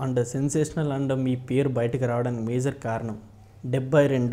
And sensational and మీ పేరు బయటకు రావడానికి మేజర్ కారణం డెబ్బై రెండు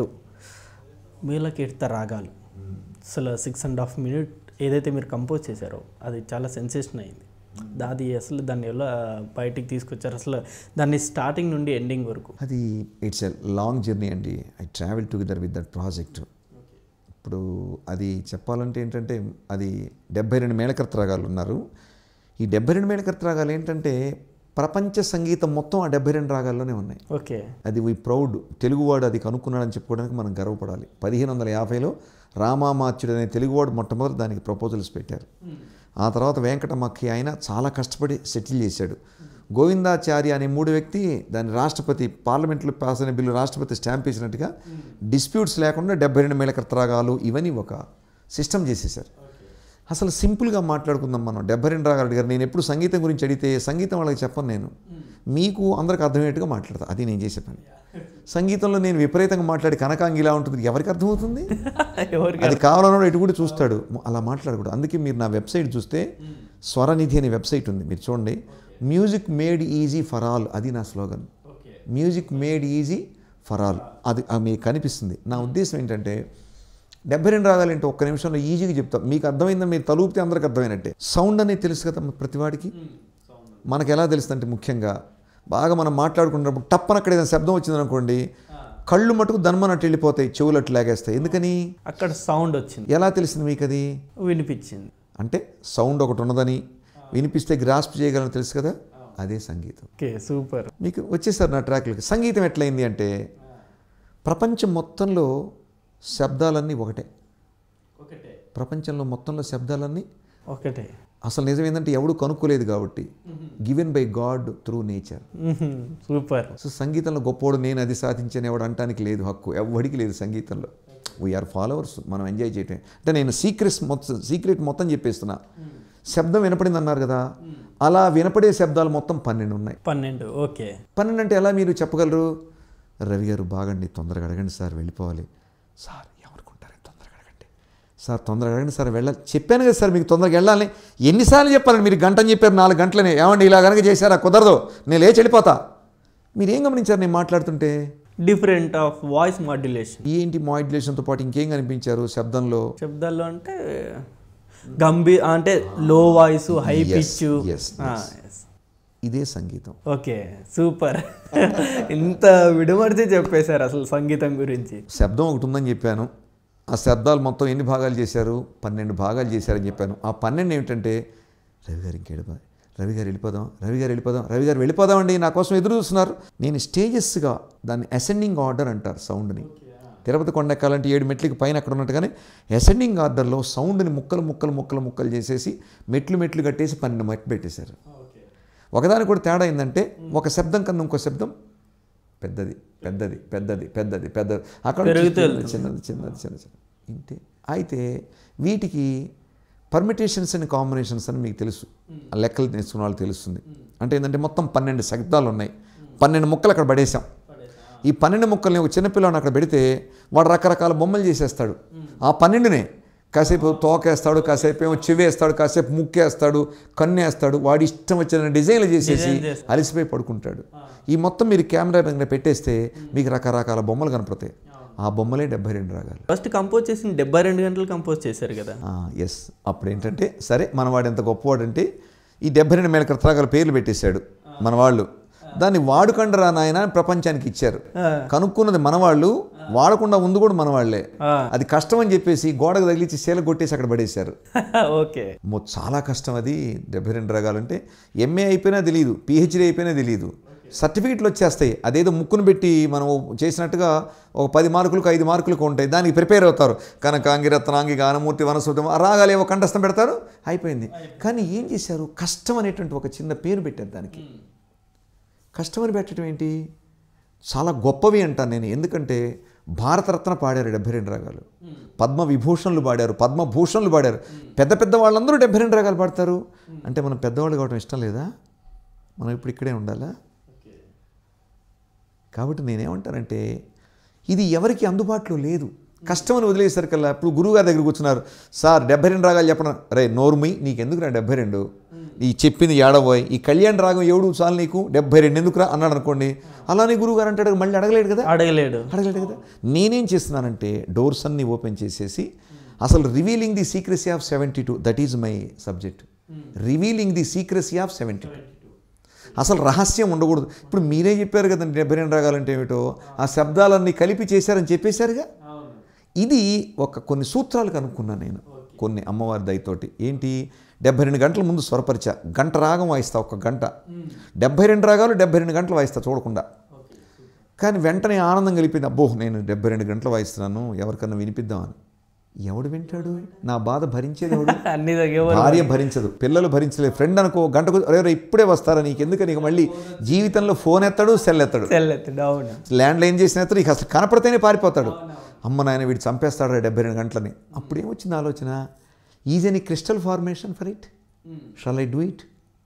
మేళకీర్త రాగాలు అసలు సిక్స్ అండ్ హాఫ్ మినిట్ ఏదైతే మీరు కంపోజ్ చేశారో అది చాలా సెన్సేషన్ అయింది అది అసలు దాన్ని ఎలా బయటికి తీసుకొచ్చారు అసలు దాన్ని స్టార్టింగ్ నుండి ఎండింగ్ వరకు అది ఇట్స్ ఎ లాంగ్ జర్నీ అండి I travel together with that project ఇప్పుడు అది చెప్పాలంటే ఏంటంటే అది డెబ్బై రెండు మేళకర్త రాగాలు ఉన్నారు ఈ డెబ్బై రెండు మేళకర్త రాగాలు ఏంటంటే ప్రపంచ సంగీతం మొత్తం ఆ డెబ్బై రెండు రాగాల్లోనే ఉన్నాయి ఓకే అది వీ ప్రౌడ్ తెలుగువాడు అది కనుక్కున్నాడని చెప్పుకోవడానికి మనం గర్వపడాలి పదిహేను వందల యాభైలో రామామాత్యుడు అనే తెలుగువాడు మొట్టమొదటి దానికి ప్రపోజల్స్ పెట్టారు ఆ తర్వాత వెంకటమక్కి ఆయన చాలా కష్టపడి సెటిల్ చేశాడు గోవిందాచార్య అనే మూడు వ్యక్తి దాని రాష్ట్రపతి పార్లమెంట్లో పాస్ అయిన బిల్లు రాష్ట్రపతి స్టాంప్ వేసినట్టుగా డిస్ప్యూట్స్ లేకుండా డెబ్బై రెండు మేళకర్త రాగాలు ఇవన్నీ ఒక సిస్టమ్ చేసేసారు అసలు సింపుల్గా మాట్లాడుకుందాం మనం డెబ్బై రెండు రాగాలు అడిగారు నేను ఎప్పుడు సంగీతం గురించి అడిగితే సంగీతం వాళ్ళకి చెప్పను నేను మీకు అందరికి అర్థమయ్యేట్టుగా మాట్లాడతా అది నేను చేసే పని సంగీతంలో నేను విపరీతంగా మాట్లాడి కనకాంగి ఇలా ఉంటుంది ఎవరికి అర్థమవుతుంది ఎవరికి అది కావాలన్నాడు ఎటు కూడా చూస్తాడు అలా మాట్లాడకూడదు అందుకే మీరు నా వెబ్సైట్ చూస్తే స్వరనిధి అనే వెబ్సైట్ ఉంది మీరు చూడండి music made easy for all అది నా slogan music made easy for all అది అది మీకు కనిపిస్తుంది నా ఉద్దేశం ఏంటంటే డెబ్బై రెండు రాగాలంటే ఒక్క నిమిషంలో ఈజీగా చెప్తాం మీకు అర్థమైందని మీరు తలుపుతే అందరికి అర్థమైనట్టే సౌండ్ అనేది తెలుసు కదా ప్రతివాడికి మనకు ఎలా తెలుస్తుందంటే ముఖ్యంగా బాగా మనం మాట్లాడుకున్నప్పుడు టప్పన అక్కడ ఏదైనా శబ్దం వచ్చిందనుకోండి కళ్ళు మటుకు దన్మనట్టు వెళ్ళిపోతాయి చెవులు అట్టు లాగేస్తాయి ఎందుకని అక్కడ సౌండ్ వచ్చింది ఎలా తెలిసింది మీకు అది వినిపించింది అంటే సౌండ్ ఒకటి ఉన్నదని వినిపిస్తే గ్రాస్ప్ చేయగలని తెలుసు కదా అదే సంగీతం ఓకే సూపర్ మీకు వచ్చేసారు నా ట్రాక్లకి సంగీతం ఎట్లయింది అంటే ప్రపంచం మొత్తంలో శబ్దాలన్నీ ఒకటే ఒకటే ప్రపంచంలో మొత్తంలో శబ్దాలన్నీ ఒకటే అసలు నిజం ఏంటంటే ఎవడు కనుక్కోలేదు కాబట్టి given by God through nature super so సంగీతంలో గొప్పోడు నేను అది సాధించాను ఎవడు అంటానికి లేదు హక్కు ఎవడికి లేదు సంగీతంలో వీఆర్ ఫాలోవర్స్ మనం ఎంజాయ్ చేయటం అంటే నేను సీక్రెట్స్ మొత్తం సీక్రెట్ మొత్తం చెప్పేస్తున్నా శబ్దం వినపడింది అన్నారు కదా అలా వినపడే శబ్దాలు మొత్తం పన్నెండు ఉన్నాయి పన్నెండు ఓకే పన్నెండు అంటే ఎలా మీరు చెప్పగలరు రవి గారు బాగండి తొందరగా అడగండి సార్ వెళ్ళిపోవాలి సార్ ఎవరుకుంటారు తొందరగా అడగండి సార్ తొందరగా అడగండి సార్ వెళ్ళాలి చెప్పాను కదా సార్ మీకు తొందరగా వెళ్ళాలి ఎన్నిసార్లు చెప్పాలండి మీరు గంట అని చెప్పారు నాలుగు గంటలనే ఏమండి ఇలా కనుక చేశారా కుదరదు నేను లేచి వెళ్ళిపోతా మీరు ఏం గమనించారు నేను మాట్లాడుతుంటే డిఫరెంట్ ఆఫ్ వాయిస్ మాడ్యులేషన్ ఏంటి మాడ్యులేషన్తో పాటు ఇంకేం కనిపించారు శబ్దంలో శబ్దాల్లో అంటే గంభీర్ అంటే low voice high Yes, pitch yes, ఇదే సంగీతం ఓకే సూపర్ ఇంత విడమర్చి చెప్పేశారు అసలు సంగీతం గురించి శబ్దం ఒకటి ఉందని చెప్పాను ఆ శబ్దాలు మొత్తం ఎన్ని భాగాలు చేశారు పన్నెండు భాగాలు చేశారని చెప్పాను ఆ పన్నెండు ఏమిటంటే రవి గారు ఇంకెళ్ళిపో రవి గారు వెళ్ళిపోదాం రవి గారు వెళ్ళిపోదాం రవి గారు వెళ్ళిపోదామండి నా కోసం ఎదురు చూస్తున్నారు నేను స్టేజెస్గా దాన్ని అసెండింగ్ ఆర్డర్ అంటారు సౌండ్ని తిరుపతి కొండ ఎక్కాలంటే ఏడు మెట్లకి పైన అక్కడ ఉన్నట్టుగానే అసెండింగ్ ఆర్డర్లో సౌండ్ని ముక్కలు ముక్కలు ముక్కలు ముక్కలు చేసేసి మెట్లు మెట్లు కట్టేసి పన్నెండు మెట్లు పెట్టేశారు ఒకదానికి కూడా తేడా ఏంటంటే ఒక శబ్దం కన్నా ఇంకో శబ్దం పెద్దది పెద్దది పెద్దది పెద్దది పెద్దది అక్కడ నుంచి పెరుగుతూ చిన్నది చిన్నది చిన్నది చిన్నది చిన్నది ఇంతే అయితే వీటికి పర్మిటేషన్స్ అండ్ కాంబినేషన్స్ అని మీకు తెలుసు ఆ లెక్కలు నేర్చుకున్న వాళ్ళు తెలుస్తుంది అంటే ఏంటంటే మొత్తం పన్నెండు శబ్దాలు ఉన్నాయి పన్నెండు ముక్కలు అక్కడ పడేసాం ఈ పన్నెండు ముక్కల్ని ఒక చిన్నపిల్లని అక్కడ పెడితే వాడు రకరకాల బొమ్మలు చేసేస్తాడు ఆ పన్నెండునే కాసేపు తోకేస్తాడు కాసేపు ఏమో చెవేస్తాడు కాసేపు ముక్కేస్తాడు కన్నేస్తాడు వాడి ఇష్టం వచ్చిన డిజైన్లు చేసేసి అలసిపోయి పడుకుంటాడు ఈ మొత్తం మీరు కెమెరా దగ్గర పెట్టేస్తే మీకు రకరకాల బొమ్మలు కనపడతాయి ఆ బొమ్మలే డెబ్బై రెండు రాగాలు ఫస్ట్ కంపోజ్ చేసిన డెబ్బై రెండు గంటలు కంపోజ్ చేశారు కదా ఎస్ అప్పుడు ఏంటంటే సరే మనవాడు ఎంత గొప్పవాడంటే ఈ డెబ్బై రెండు మేల కృతరాగాల పేర్లు పెట్టేశాడు మన వాళ్ళు దాన్ని వాడుకండరా నాయన అని ప్రపంచానికి ఇచ్చారు కనుక్కున్నది మనవాళ్ళు వాడకుండా ఉంది కూడా మనవాళ్లే ఆ. అది కష్టం అని చెప్పేసి గోడకు తగిలించి శీల కొట్టేసి అక్కడ పడేశారు ఓకే మో చాలా కష్టం అది డెబ్బై రెండు రకాలంటే ఎంఏ అయిపోయినా తెలియదు పిహెచ్డీ అయిపోయినా తెలియదు సర్టిఫికెట్లు వచ్చేస్తాయి అదేదో ముక్కును పెట్టి మనం చేసినట్టుగా ఒక పది మార్కులకు ఐదు మార్కులకు ఉంటాయి దానికి ప్రిపేర్ అవుతారు కనకాంగి రత్నాంగి గానమూర్తి వనసుతం ఆ రాగాలు ఏవో కంఠస్థం పెడతారు అయిపోయింది కానీ ఏం చేశారు కష్టం అనేటువంటి ఒక చిన్న పేరు పెట్టారు దానికి కష్టం అని పెట్టడం ఏంటి చాలా గొప్పవి అంటాను నేను ఎందుకంటే భారతరత్న పాడారు డెబ్బై రెండు రాగాలు పద్మ విభూషణలు పాడారు పద్మభూషణలు పాడారు పెద్ద పెద్ద వాళ్ళందరూ డెబ్బై రెండు రాగాలు పాడతారు అంటే మనం పెద్దవాళ్ళు కావడం ఇష్టం లేదా మనం ఇప్పుడు ఇక్కడే ఉండాలా కాబట్టి నేనేమంటానంటే ఇది ఎవరికి అందుబాటులో లేదు కష్టమని వదిలేసరికల్లా ఇప్పుడు గురువుగారి దగ్గర కూర్చున్నారు సార్ డెబ్బై రెండు రాగాలు చెప్పడం రే నోర్మి నీకెందుకు రా డెబ్బై రెండు ఈ చెప్పింది ఏడబోయ్ ఈ కళ్యాణ్ రాగం ఏడు చాలు నీకు డెబ్బై రెండు ఎందుకురా అన్నాడు అనుకోండి అలానే గురువు గారు అంటాడు మళ్ళీ అడగలేడు కదా అడగలేడు అడగలేడు కదా నేనేం చేస్తున్నానంటే డోర్స్ అన్ని ఓపెన్ చేసేసి అసలు revealing the secrecy of seventy two that is my subject revealing the secrecy of seventy two అసలు రహస్యం ఉండకూడదు ఇప్పుడు మీరే చెప్పారు కదండి డెబ్బై రెండు రాగాలంటే ఏమిటో ఆ శబ్దాలన్నీ కలిపి చేశారని చెప్పేశారుగా ఇది ఒక కొన్ని సూత్రాలు కనుక్కున్నాను నేను కొన్ని అమ్మవారి దయతోటి ఏంటి డెబ్బై రెండు గంటల ముందు స్వరపరిచ గంట రాగం వాయిస్తా ఒక గంట డెబ్బై రెండు రాగాలు డెబ్బై రెండు గంటలు వాయిస్తా చూడకుండా కానీ వెంటనే ఆనందం కలిపింది అబ్బో నేను డెబ్బై రెండు గంటలు వాయిస్తున్నాను ఎవరికన్నా వినిపిద్దామని ఎవడు వింటాడు నా బాధ భరించేది ఎవడు అన్ని దగ్గర భార్య భరించదు పిల్లలు భరించలేదు ఫ్రెండ్ అనుకో గంటకు అరే ఇప్పుడే వస్తారా నీకు ఎందుకని ఇక మళ్ళీ జీవితంలో ఫోన్ ఎత్తాడు సెల్ ఎత్తాడు తెల్లెత్తాడు అవును ల్యాండ్ లైన్ చేసిన ఎత్తాడు ఇక అసలు కనపడితేనే పారిపోతాడు అమ్మ నాయన వీడు చంపేస్తాడు డెబ్బై రెండు గంటలని అప్పుడు ఏమొచ్చింది ఆలోచన is any crystal formation for it shall I do it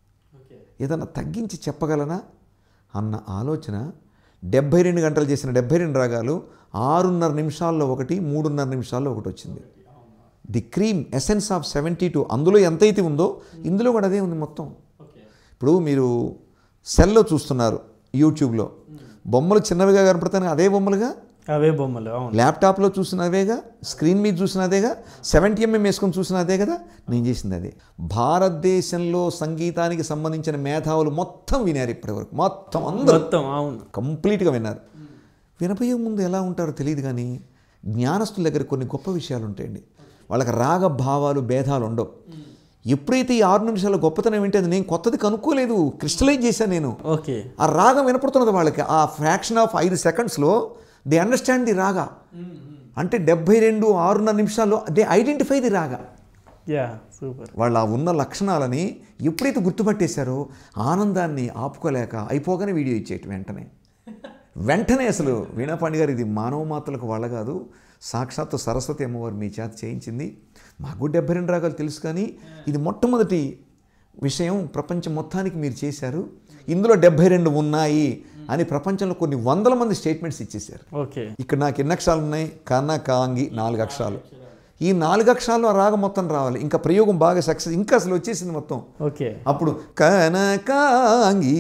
ఏదన్నా తగ్గించి చెప్పగలనా అన్న ఆలోచన డెబ్బై రెండు గంటలు చేసిన డెబ్బై రెండు రాగాలు ఆరున్నర నిమిషాల్లో ఒకటి మూడున్నర నిమిషాల్లో ఒకటి వచ్చింది the cream essence of seventy two అందులో ఎంతైతే ఉందో ఇందులో కూడా అదే ఉంది మొత్తం ఇప్పుడు మీరు సెల్లో చూస్తున్నారు యూట్యూబ్లో బొమ్మలు చిన్నవిగా కనపడతాయి అదే బొమ్మలుగా అవే బొమ్మలు అవును ల్యాప్టాప్లో చూసిన అదేగా స్క్రీన్ మీద చూసిన అదేగా సెవెంటీ ఎంఎం వేసుకొని చూసిన అదే కదా నేను చేసింది అదే భారతదేశంలో సంగీతానికి సంబంధించిన మేధావులు మొత్తం వినారు ఇప్పటివరకు మొత్తం అందరూ మొత్తం అవును కంప్లీట్గా విన్నారు వినపోయే ముందు ఎలా ఉంటారో తెలియదు కానీ జ్ఞానస్తుల దగ్గర కొన్ని గొప్ప విషయాలు ఉంటాయండి వాళ్ళకి రాగ భావాలు భేదాలు ఉండవు ఎప్పుడైతే ఈ ఆరు నిమిషాల గొప్పతనం ఏంటి అది నేను కొత్తది కనుక్కోలేదు క్రిస్టలైజ్ చేశాను నేను ఓకే ఆ రాగం వినపడుతున్నది వాళ్ళకి ఆ ఫ్రాక్షన్ ఆఫ్ ఐదు సెకండ్స్లో దే అండర్స్టాండ్ ది రాగా అంటే డెబ్బై రెండు ఆరున్నర నిమిషాల్లో దే ఐడెంటిఫై ది రాగా యా సూపర్ వాళ్ళ ఆ ఉన్న లక్షణాలని ఎప్పుడైతే గుర్తుపట్టేశారో ఆనందాన్ని ఆపుకోలేక అయిపోగానే వీడియో ఇచ్చేయటం వెంటనే వెంటనే అసలు వీణాపాండి గారు ఇది మానవ మాతలకు వాళ్ళ కాదు సాక్షాత్తు సరస్వతి అమ్మవారు మీ చేత చేయించింది మాకు డెబ్బై రెండు రాగాలు తెలుసు కానీ ఇది మొట్టమొదటి విషయం ప్రపంచం మొత్తానికి మీరు చేశారు ఇందులో డెబ్బై రెండు ఉన్నాయి అని ప్రపంచంలో కొన్ని వందల మంది స్టేట్మెంట్స్ ఇచ్చేశారు ఓకే ఇక్కడ నాకు ఎన్ని అక్షరాలు ఉన్నాయి కన్న కాంగి నాలుగు అక్షరాలు ఈ నాలుగు అక్షరాలు ఆ రాగం మొత్తం రావాలి ఇంకా ప్రయోగం బాగా సక్సెస్ ఇంకా అసలు వచ్చేసింది మొత్తం ఓకే అప్పుడు కనకాంగి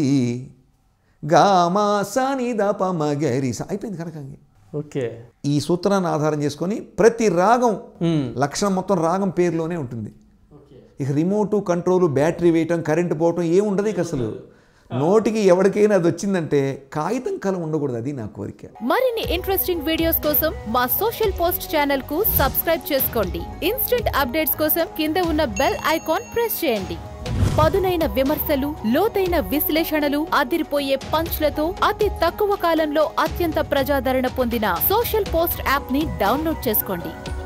గామా సాని దప మగరి సా అయిపోయింది కనకాంగి ఓకే ఈ సూత్రాన్ని ఆధారం చేసుకొని ప్రతి రాగం మ్మ్. లక్షణం మొత్తం రాగం పేరులోనే ఉంటుంది ఇక రిమోటు కంట్రోలు బ్యాటరీ వేయటం కరెంటు పోవటం ఏం ఉండదు ఇక అసలు నోటికి ఎవరికైనా అది వచ్చిందంటే కాగితం కలం ఉండకూడదు అది నా కోరిక మరిన్ని ఇంట్రెస్టింగ్ వీడియోస్ కోసం మా సోషల్ పోస్ట్ ఛానల్ కు సబ్స్క్రైబ్ చేసుకోండి ఇన్స్టెంట్ అప్డేట్స్ కోసం కింద ఉన్న బెల్ ఐకాన్ ప్రెస్ చేయండి పదునైన విమర్శలు లోతైన విశ్లేషణలు అదిరిపోయే పంచ్లతో అతి తక్కువ కాలంలో అత్యంత ప్రజాదరణ పొందిన సోషల్ పోస్ట్ యాప్ ని డౌన్లోడ్ చేసుకోండి